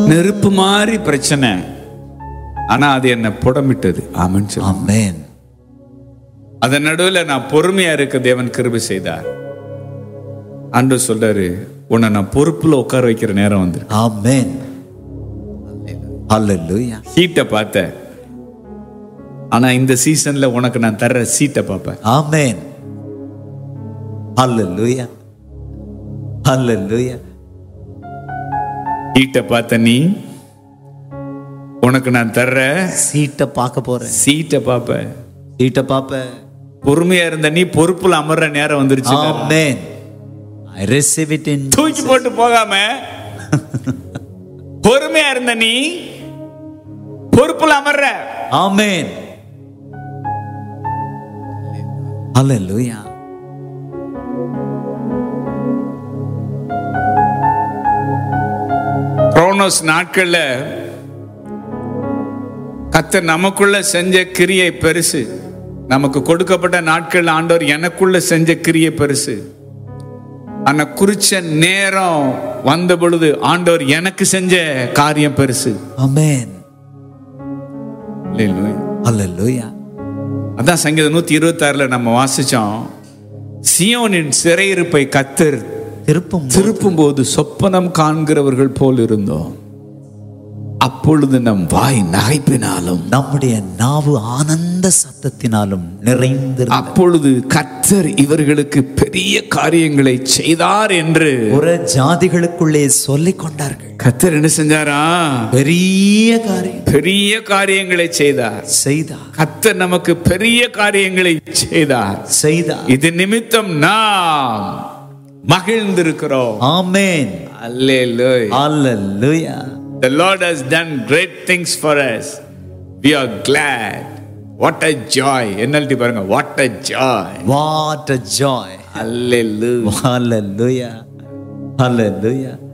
நெருப்பு மாதிரி பிரச்சனை ஆனா அது என்ன புடமிட்டது ஆமென்னு சொல்லு. Amen. அதன் நடுவுல நான் பொறுமையா இருக்க தேவன் கிருபை செய்தார் ஆண்டு சொல்றாரு உன்னை நான் பொறுப்புல உட்கார வைக்கிற நேரம் வந்து Amen. Hallelujah. ஹீட்டை பார்த்தேன் ஆனா இந்த சீசன்ல உனக்கு நான் தர்ற சீட்டை பார்ப்பேன் Amen. Hallelujah. Hallelujah. ஹீட்டை பார்த்த நீ உனக்கு நான் தர்ற சீட்டை பார்க்க போறேன் சீட்டை பார்ப்ப சீட்டை பார்ப்பேன் பொறுமையா இருந்த நீ பொறுப்புல அமர்ற நேரம் வந்துருச்சு Amen. I receive it in தூக்கி போட்டு போகாம பொறுமையா இருந்த நீ பொறுப்புல அமர்ற Amen. Hallelujah. குரோனோஸ் நாட்கள்ல கத்தர் நமக்குள்ள செஞ்ச கிரியை பெருசு நமக்கு கொடுக்கப்பட்ட நாட்கள் ஆண்டவர் எனக்குள்ள செஞ்ச கிரியை பெருசு ஆனா குறிச்ச நேரம் வந்த பொழுது ஆண்டவர் எனக்கு செஞ்ச காரியம் பெருசு Amen. Hallelujah. Hallelujah. அதான் சங்கீதம் நூத்தி இருபத்தி ஆறுல நம்ம வாசிச்சோம் சியோனின் சிறையிருப்பை கத்தர் திருப்பும் திருப்பும் போது சொப்பனம் காண்கிறவர்கள் போல் இருந்தோம் அப்பொழுது நம் வாய் நகைப்பினாலும் நம்முடைய நாவு ஆனந்த சத்தத்தினாலும் நிறைந்திருந்தது அப்பொழுது கர்த்தர் இவர்களுக்கு பெரிய காரியங்களை செய்தார் என்று புற ஜாதிகளுக்குள்ளே சொல்லிக் கொண்டார்கள் கர்த்தர் என்ன செஞ்சாரா பெரிய காரியம் பெரிய காரியங்களை செய்தார் செய்தார் கர்த்தர் நமக்கு பெரிய காரியங்களை செய்தார் செய்தார் இது நிமித்தம் நாம் மகிழ்ந்திருக்கிறோம் ஆமென் அல்லேலூயா Hallelujah. The Lord has done great things for us. We are glad. What a joy. NLT பாருங்க what a joy. What a joy. Hallelujah. Hallelujah. Hallelujah.